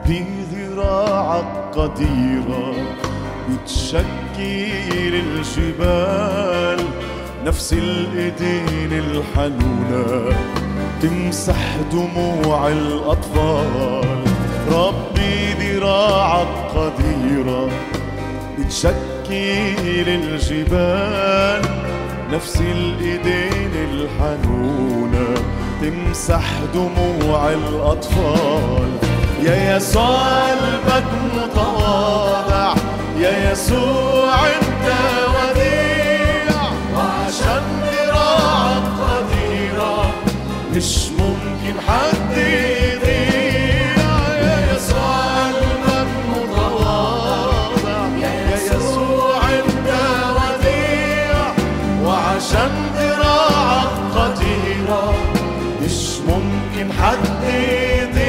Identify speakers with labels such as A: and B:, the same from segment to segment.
A: بذراعك قديرة بتشكل الجبال نفس الايدين الحنونة تمسح دموع الأطفال ربي ذراعك قديرة بتشكل الجبال نفس الايدين الحنونة تمسح دموع الأطفال يا يسوع قلبك متواضع يا يسوع انت وديع وعشان ذراعك قديرة مش ممكن حد يضيع يا يسوع قلبك متواضع يا يسوع انت وديع وعشان ذراعك قديرة مش ممكن حد يضيع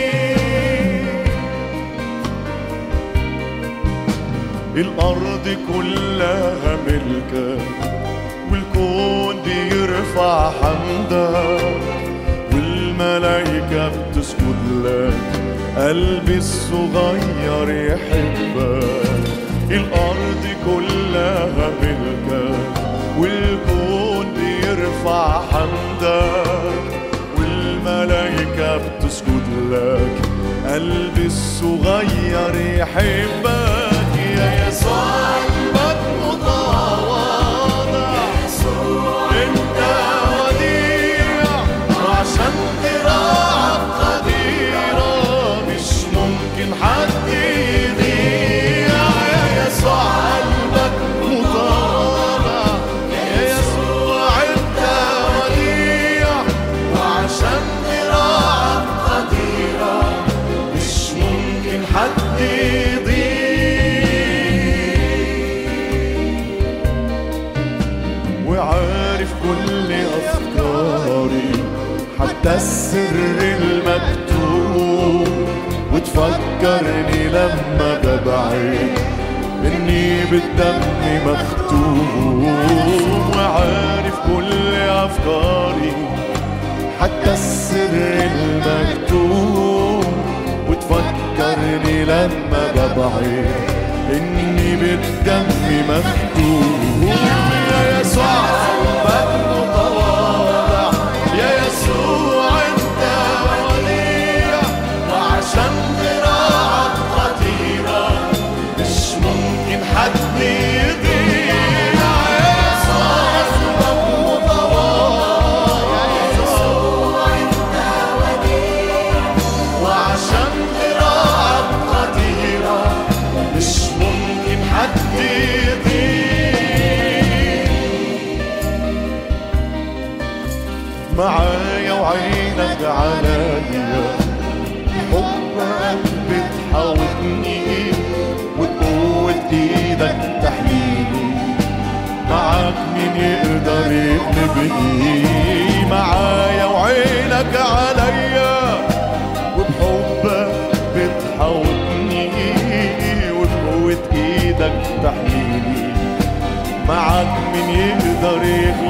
A: الأرض كلها ملكك والكون بيرفع حمدك والملايكة بتسجد لك قلبي الصغير يحبك الأرض كلها ملكك والكون بيرفع حمدك والملايكة بتسجد لك قلبي الصغير يحبك يا يسوع قلبك متواضع انت وديع وعشان ذراعك قديرة مش ممكن حد يضيع يا يسوع قلبك متواضع يا يسوع انت وديع وعشان ذراعك قديرة مش ممكن حد يضيع وعارف كل أفكاري حتى السر المكتوب وتفكرني لما ببعد إني بالدم مختوم وعارف كل أفكاري حتى السر المكتوب وتفكرني لما ببعد إني بالدم مختوم يا يسوع قلبك متواضع يا يسوع انت وديع وعشان ذراعك قديرة مش ممكن حد يضيع يا يسوع قلبك متواضع يا يسوع انت وديع وعشان ذراعك قديرة مش ممكن حد يضيع معايا وعينك عليا حبك بتحاوطني وبقوة ايدك تحميني معاك مين يقدر يغلبني معايا وعينك عليا وبحبك بتحاوطني وبقوة ايدك تحميني معاك مين يقدر يغلبني